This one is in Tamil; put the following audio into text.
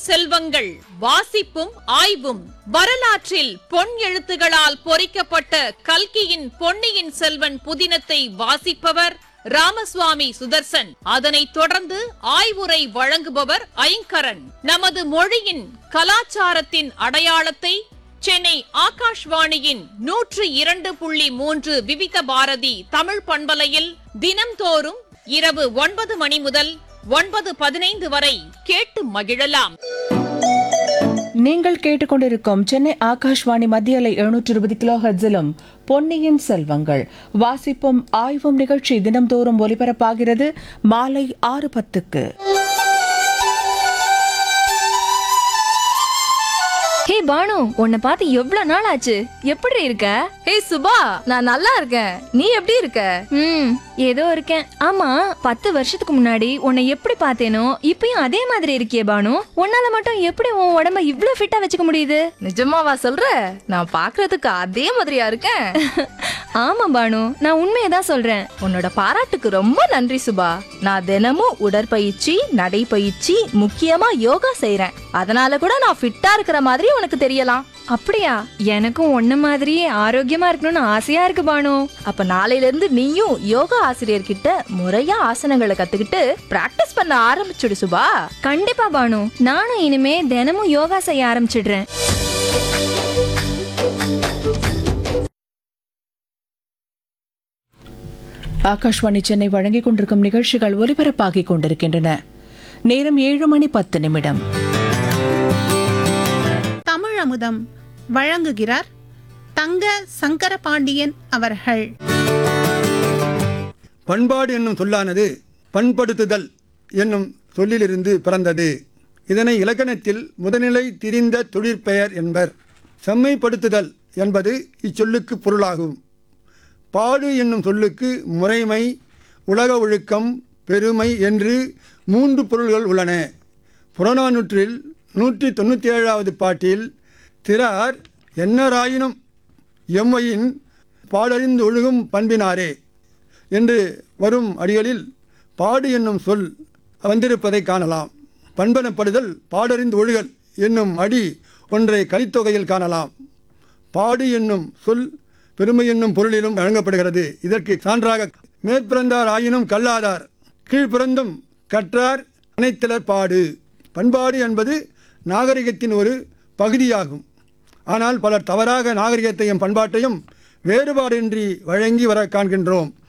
செல்வங்கள் வாசிப்பும் ஆய்வும் வரலாற்றில் பொன் எழுத்துகளால் பொறிக்கப்பட்ட கல்கியின் பொன்னியின் செல்வன் புதினத்தை வாசிப்பவர் ராமசுவாமி சுதர்சன் அதனைத் தொடர்ந்து ஆய்வுரை வழங்குபவர் ஐங்கரன் நமது மொழியின் கலாச்சாரத்தின் அடையாளத்தை சென்னை ஆகாஷ்வாணியின் நூற்று இரண்டு புள்ளி மூன்று விவித பாரதி தமிழ் பண்பலையில் தினம்தோறும் இரவு ஒன்பது மணி முதல் ஒன்பது பதினைந்து வரை கேட்டு மகிழலாம் நீங்கள் கேட்டுக்கொண்டிருக்கும் சென்னை ஆகாஷ்வாணி மத்திய அலை எழுநூற்று இருபது கிலோ ஹெட்ஸிலும் பொன்னியின் செல்வங்கள் வாசிப்பும் ஆய்வும் நிகழ்ச்சி தினம்தோறும் ஒலிபரப்பாகிறது மாலை ஆறு பத்துக்கு ஹே பானு உன்னை பார்த்து எவ்வளவு நாள் ஆச்சு எப்படி இருக்க ஹே சுபா நான் நல்லா இருக்கேன் நீ எப்படி இருக்க ம் ஏதோ இருக்கேன் ஆமா பத்து வருஷத்துக்கு முன்னாடி உன்னை எப்படி பார்த்தேனோ இப்பயும் அதே மாதிரி இருக்கியே பானு உன்னால மட்டும் எப்படி உன் உடம்ப இவ்ளோ ஃபிட்டா வச்சுக்க முடியுது நிஜமாவா சொல்ற நான் பாக்குறதுக்கு அதே மாதிரியா இருக்கேன் ஆமா பானு நான் உண்மையை தான் சொல்றேன் உன்னோட பாராட்டுக்கு ரொம்ப நன்றி சுபா நான் தினமும் உடற்பயிற்சி நடைப்பயிற்சி முக்கியமா யோகா செய்றேன் அதனால கூட நான் ஃபிட்டா இருக்கிற மாதிரி உனக்கு தெரியலாம் அப்படியா எனக்கும் உன்ன மாதிரியே ஆரோக்கியமா இருக்கணும்னு ஆசையா இருக்கு பானு அப்ப நாளையில இருந்து நீயும் யோகா ஆசிரியர் கிட்ட முறையா ஆசனங்களை கத்துக்கிட்டு பிராக்டிஸ் பண்ண ஆரம்பிச்சுடு சுபா கண்டிப்பா பானு நானும் இனிமே தினமும் யோகா செய்ய ஆரம்பிச்சிடுறேன் ஆகாஷ்வாணி சென்னை வழங்கிக் கொண்டிருக்கும் நிகழ்ச்சிகள் ஒலிபரப்பாகிக் கொண்டிருக்கின்றன நேரம் ஏழு மணி பத்து நிமிடம் தமிழ் அமுதம் வழங்குகிறார் தங்க சங்கரபாண்டியன் அவர்கள் பண்பாடு என்னும் சொல்லானது பண்படுத்துதல் என்னும் சொல்லிலிருந்து பிறந்தது இதனை இலக்கணத்தில் முதல்நிலை திரிந்த தொழிற்பெயர் என்பர் செம்மைப்படுத்துதல் என்பது இச்சொல்லுக்கு பொருளாகும் பாடு என்னும் சொல்லுக்கு முறைமை உலக ஒழுக்கம் பெருமை என்று மூன்று பொருள்கள் உள்ளன புறநானூற்றில் நூற்றி தொண்ணூற்றி ஏழாவது பாட்டில் திறார் என்னராயினும் எம்மையின் பாடறிந்து ஒழுகும் பண்பினாரே என்று வரும் அடிகளில் பாடு என்னும் சொல் வந்திருப்பதை காணலாம் பண்பனப்படுதல் பாடறிந்து ஒழுகல் என்னும் அடி ஒன்றை கலித்தொகையில் காணலாம் பாடு என்னும் சொல் பெருமை என்னும் பொருளிலும் வழங்கப்படுகிறது இதற்கு சான்றாக மேற்பிறந்தார் ஆயினும் கல்லாதார் கீழ்பிறந்தும் கற்றார் அனைத்திலர் பாடு பண்பாடு என்பது நாகரிகத்தின் ஒரு பகுதியாகும் ஆனால் பலர் தவறாக நாகரிகத்தையும் பண்பாட்டையும் வேறுபாடின்றி வழங்கி வர காண்கின்றோம்